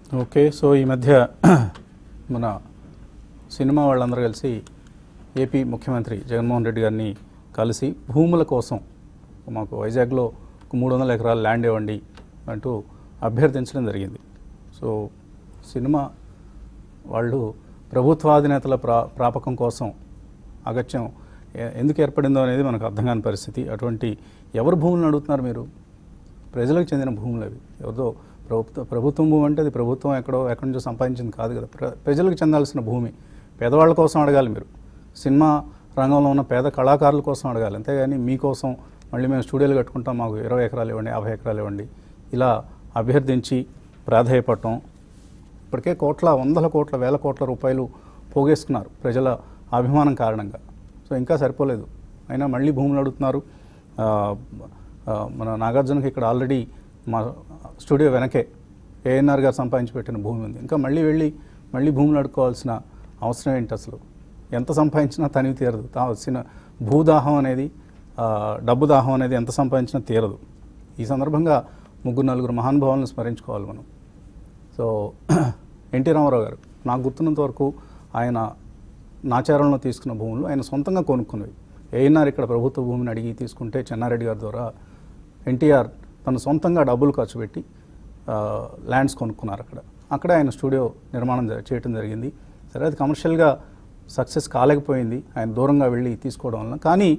okay so ఈ మధ్య మన సినిమా వాళ్ళందరూ కలిసి ఏపీ ముఖ్యమంత్రి జగన్మోహన్ రెడ్డి గారిని కలిసి భూముల కోసం మాకు వైజాగ్లో ఒక మూడు వందల ఎకరాల ల్యాండ్ ఇవ్వండి అంటూ అభ్యర్థించడం జరిగింది సో సినిమా వాళ్ళు ప్రభుత్వాధినేతల ప్రా ప్రాపకం కోసం అగత్యం ఎ- ఎందుకు ఏర్పడిందో అనేది మనకు అర్థం కాని పరిస్థితి అటువంటి ఎవరు భూములను అడుగుతున్నారు మీరు ప్రజలకు చెందిన భూములు అవి ఎవరిదో ప్రభుత్వ ప్రభుత్వం భూమి అంటే అది ప్రభుత్వం ఎక్కడో ఎక్కడి నుంచో సంపాదించింది కాదు కదా ప్ర ప్రజలకు చెందాల్సిన భూమి పేదవాళ్ళ కోసం అడగాలి మీరు సినిమా రంగంలో ఉన్న పేద కళాకారుల కోసం అడగాలి అంతేగాని మీకోసం మళ్ళీ మేము స్టూడియోలు కట్టుకుంటాం మాకు ఇరవై ఎకరాలు ఇవ్వండి యాభై ఎకరాలు ఇవ్వండి ఇలా అభ్యర్థించి ప్రాధాయపడటం ఇప్పటికే కోట్ల వందల కోట్ల వేల కోట్ల రూపాయలు పోగేసుకున్నారు ప్రజల అభిమానం కారణంగా సో ఇంకా సరిపోలేదు అయినా మళ్ళీ భూములు అడుగుతున్నారు ఆ, ఆ, మన నాగార్జునకి ఇక్కడ ఆల్రెడీ మా స్టూడియో వెనకే ఏఎన్ఆర్ గారు సంపాదించి పెట్టిన భూమి ఉంది ఇంకా మళ్ళీ వెళ్ళి మళ్ళీ భూములు అడుక్కోవాల్సిన అవసరం ఏంటి అసలు ఎంత సంపాదించినా తనివి తీరదు తా వచ్చిన భూదాహం అనేది ఆ, డబ్బు దాహం అనేది ఎంత సంపాదించినా తీరదు ఈ సందర్భంగా ముగ్గురు నలుగురు మహానుభావులను స్మరించుకోవాలి మనం సో ఎన్టీ రామారావు గారు నాకు గుర్తున్నంత వరకు ఆయన నాచారంలో తీసుకున్న భూములు ఆయన సొంతంగా కొనుక్కున్నవి ఏఎన్ఆర్ ఇక్కడ ప్రభుత్వ భూమిని అడిగి తీసుకుంటే చెన్నారెడ్డి గారి ద్వారా ఎన్టీఆర్ తన సొంతంగా డబ్బులు ఖర్చు పెట్టి ఆ, ల్యాండ్స్ కొనుక్కున్నారు అక్కడ అక్కడే ఆయన స్టూడియో నిర్మాణం జ- చేయటం జరిగింది సరే అది కమర్షియల్గా సక్సెస్ కాలేకపోయింది ఆయన దూరంగా వెళ్ళి తీసుకోవడం వలన కానీ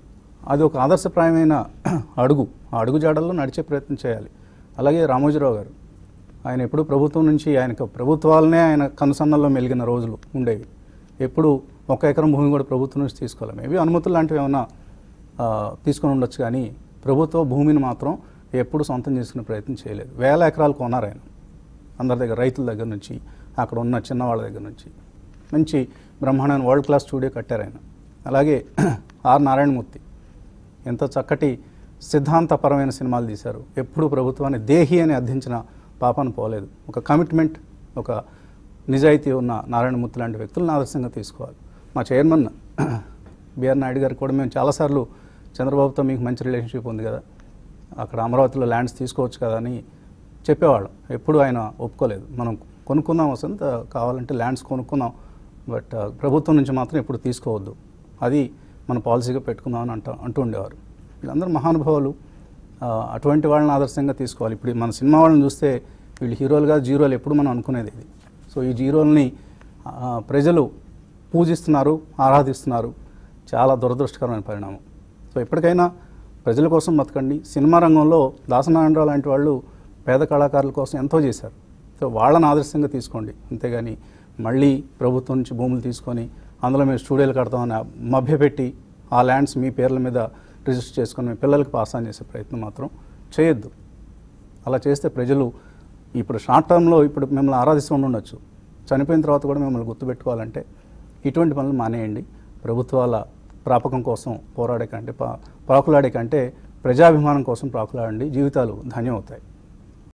అది ఒక ఆదర్శప్రాయమైన అడుగు ఆ అడుగు జాడల్లో నడిచే ప్రయత్నం చేయాలి అలాగే రామోజీరావు గారు ఆయన ఎప్పుడు ప్రభుత్వం నుంచి ఆయనకు ప్రభుత్వాలనే ఆయన కనుసన్నల్లో మెలిగిన రోజులు ఉండేవి ఎప్పుడు ఒక ఎకరం భూమి కూడా ప్రభుత్వం నుంచి తీసుకోవాలి మేబీ అనుమతులు లాంటివి ఏమైనా ఆ, తీసుకొని ఉండొచ్చు కానీ ప్రభుత్వ భూమిని మాత్రం ఎప్పుడు సొంతం చేసుకునే ప్రయత్నం చేయలేదు వేల ఎకరాలు కొన్నారు ఆయన అందరి దగ్గర రైతుల దగ్గర నుంచి అక్కడ ఉన్న చిన్నవాళ్ళ దగ్గర నుంచి మంచి బ్రహ్మాండమైన వరల్డ్ క్లాస్ స్టూడియో కట్టారు ఆయన అలాగే ఆర్ నారాయణమూర్తి ఎంత చక్కటి సిద్ధాంతపరమైన సినిమాలు తీశారు ఎప్పుడు ప్రభుత్వాన్ని దేహి అని అర్థించిన పాపను పోలేదు ఒక కమిట్మెంట్ ఒక నిజాయితీ ఉన్న నారాయణమూర్తి లాంటి వ్యక్తులను ఆదర్శంగా తీసుకోవాలి మా చైర్మన్ బిఆర్ నాయుడు గారు కూడా మేము చాలాసార్లు చంద్రబాబుతో మీకు మంచి రిలేషన్షిప్ ఉంది కదా అక్కడ అమరావతిలో ల్యాండ్స్ తీసుకోవచ్చు కదా అని చెప్పేవాళ్ళం ఎప్పుడు ఆయన ఒప్పుకోలేదు మనం కొనుక్కుందాం వసంత కావాలంటే ల్యాండ్స్ కొనుక్కుందాం బట్ ఆ, ప్రభుత్వం నుంచి మాత్రం ఎప్పుడు తీసుకోవద్దు అది మన పాలసీగా పెట్టుకుందాం అని అంట అంటూ ఉండేవారు వీళ్ళందరూ మహానుభావులు ఆ, అటువంటి వాళ్ళని ఆదర్శంగా తీసుకోవాలి ఇప్పుడు మన సినిమా వాళ్ళని చూస్తే వీళ్ళు హీరోలుగా జీరోలు ఎప్పుడు మనం అనుకునేది ఇది సో ఈ జీరోల్ని ఆ, ప్రజలు పూజిస్తున్నారు ఆరాధిస్తున్నారు చాలా దురదృష్టకరమైన పరిణామం సో ఇప్పటికైనా ప్రజల కోసం బతకండి సినిమా రంగంలో దాసనారాయణరావు లాంటి వాళ్ళు పేద కళాకారుల కోసం ఎంతో చేశారు సో వాళ్ళని ఆదర్శంగా తీసుకోండి అంతేగాని మళ్ళీ ప్రభుత్వం నుంచి భూములు తీసుకొని అందులో మేము స్టూడియోలు కడతామని మభ్యపెట్టి ఆ ల్యాండ్స్ మీ పేర్ల మీద రిజిస్టర్ చేసుకొని మీ పిల్లలకి పాస్ ఆన్ చేసే ప్రయత్నం మాత్రం చేయొద్దు అలా చేస్తే ప్రజలు ఇప్పుడు షార్ట్ టర్మ్లో ఇప్పుడు మిమ్మల్ని ఆరాధిస్తూ ఉండొచ్చు చనిపోయిన తర్వాత కూడా మిమ్మల్ని గుర్తుపెట్టుకోవాలంటే ఇటువంటి పనులు మానేయండి ప్రభుత్వాల ప్రాపకం కోసం పోరాడే కంటే పా ప్రాకులాడే కంటే ప్రజాభిమానం కోసం ప్రాకులాడండి జీవితాలు ధన్యం అవుతాయి